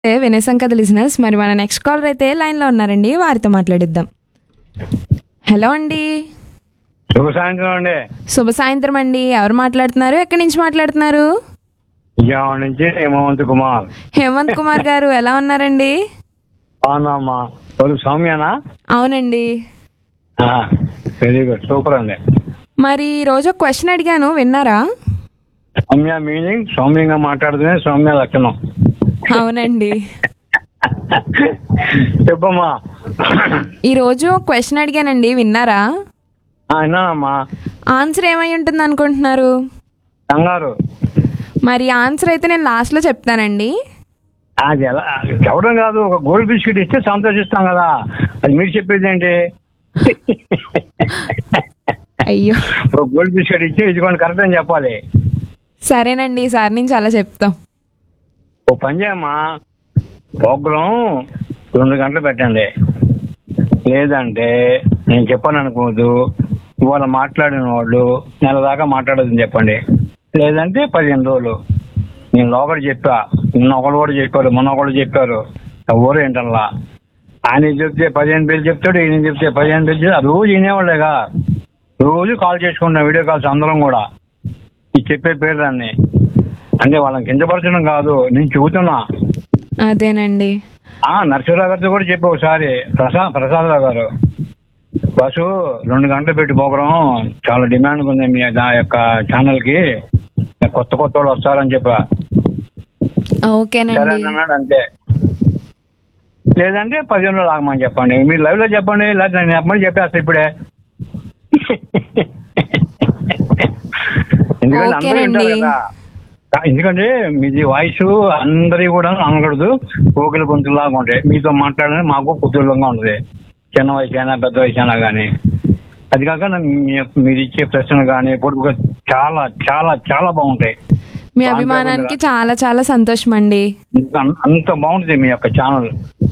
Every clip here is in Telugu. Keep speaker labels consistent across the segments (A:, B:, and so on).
A: ఏ వినేసాం కదా లిజినెస్ మరి మన నెక్స్ట్ కాలర్ అయితే లైన్లో ఉన్నారండి వారితో మాట్లాడిద్దాం హలో అండి
B: శుభ సాయంత్రం అండి
A: శుభ సాయంత్రం అండి ఎవరు మాట్లాడుతున్నారు ఎక్కడి నుంచి మాట్లాడుతున్నారు
B: విజయవాడ నుంచి హేమవంత్ కుమార్
A: హేమంత్ కుమార్ గారు ఎలా ఉన్నారండి
B: అవునమ్మా తొలి సౌమ్యనా
A: అవునండి
B: వెరీ గుడ్ సూపర్ అండి
A: మరి ఈ రోజు ఒక క్వశ్చన్ అడిగాను విన్నారా
B: సౌమ్య మీనింగ్ సౌమ్యంగా మాట్లాడుతూనే సౌమ్య లక్షణం
A: అవునండి
B: చెప్పమ్మా
A: ఈ రోజు ఒక క్వశ్చన్ అడిగానండి విన్నారా
B: ఆ, విన్నానమ్మా
A: ఆన్సర్ ఏమై ఉంటుంది అనుకుంటున్నారు
B: కంగారు
A: మరి ఆన్సర్ అయితే నేను లాస్ట్లో చెప్తానండి
B: అది ఎలా చెప్పడం కాదు ఒక గోల్డ్ బిస్కెట్ ఇస్తే సంతోషిస్తాం కదా అది మీరు చెప్పేది ఏంటి
A: అయ్యో
B: ఒక గోల్డ్ బిస్కెట్ ఇచ్చి ఇదిగోండి కరెక్ట్ అని చెప్పాలి
A: సరేనండి ఈసారి నుంచి అలా చెప్తాం
B: ఓ పని చేయమ్మా ప్రోగ్రాం రెండు గంటలు పెట్టండి లేదంటే నేను చెప్పాను అనుకోవద్దు ఇవాళ మాట్లాడిన వాళ్ళు నెల దాకా మాట్లాడదని చెప్పండి లేదంటే పదిహేను రోజులు నేను లోపల చెప్పా నిన్న ఒకళ్ళు కూడా చెప్పారు మొన్న ఒకళ్ళు చెప్పారు ఎవరు ఏంటల్లా ఆయన చెప్తే పదిహేను పేర్లు చెప్తాడు ఈయన చెప్తే పదిహేను పేర్లు చెప్తే రోజు వినేవాళ్ళేగా రోజు కాల్ చేసుకుంటాం వీడియో కాల్స్ అందరం కూడా ఈ చెప్పే పేర్లన్నీ అంటే వాళ్ళని కిందపరచడం కాదు నేను చెబుతున్నా
A: అదేనండి
B: ఆ నరసింహరావు గారితో కూడా చెప్పి ఒకసారి ప్రసాద్ ప్రసాదరావు గారు బస్సు రెండు గంటలు పెట్టి పోకరం చాలా డిమాండ్ ఉంది మీ నా యొక్క ఛానల్ కి కొత్త కొత్త వాళ్ళు వస్తారని చెప్పా సరే
A: ఓకేనండి
B: అని అన్నాడు అంతే లేదంటే పదిహేను రోజులు ఆగమని చెప్పండి మీరు లైవ్ లో చెప్పండి లేదా నేను చెప్పమని చెప్పేస్తా ఇప్పుడే ఎందుకంటే అందరూ
A: ఓకేనండి.
B: వింటారు కదా కా- ఎందుకంటే మీది వాయిస్ అందరి కూడా అనకూడదు కోకిల గొంతులాగా ఉంటాయి మీతో మాట్లాడడానికి మాకు కుతూహలంగా ఉంటుంది చిన్న వయసు అయినా పెద్ద వయసు అయినా కానీ అది కాక నా- మీ- మీరు ఇచ్చే ప్రశ్నలు కానీ పొడుపు చాలా చాలా చాలా బాగుంటాయి
A: మీ అభిమానానికి చాలా చాలా సంతోషం అండి
B: అంత- అంత బాగుంటుంది మీ యొక్క ఛానల్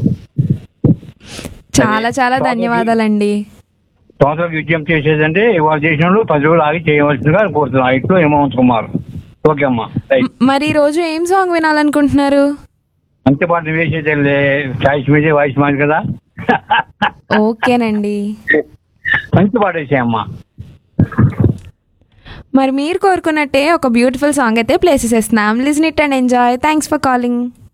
A: చాలా చాలా ధన్యవాదాలండి
B: సంవత్సరాలకు విజయం చేసేదంటే ఇవాళ చేసినప్పుడు పది రోజులు ఆగి చేయవలసిందిగా కోరుతున్నాను ఇట్లు హేమంత్ కుమార్ ఓకే అమ్మా రైట్
A: మ- మరి ఈ రోజు ఏం సాంగ్ వినాలనుకుంటున్నారు
B: అంతేపాటు వేసేది చాయిస్ మీదే వాయిస్ మాది కదా
A: ఓకేనండి
B: మంచి పాట వేసేయమ్మా
A: మరి మీరు కోరుకున్నట్టే ఒక బ్యూటిఫుల్ సాంగ్ అయితే ప్లేసెస్ ఇస్తున్నాం listen it and enjoy thanks for calling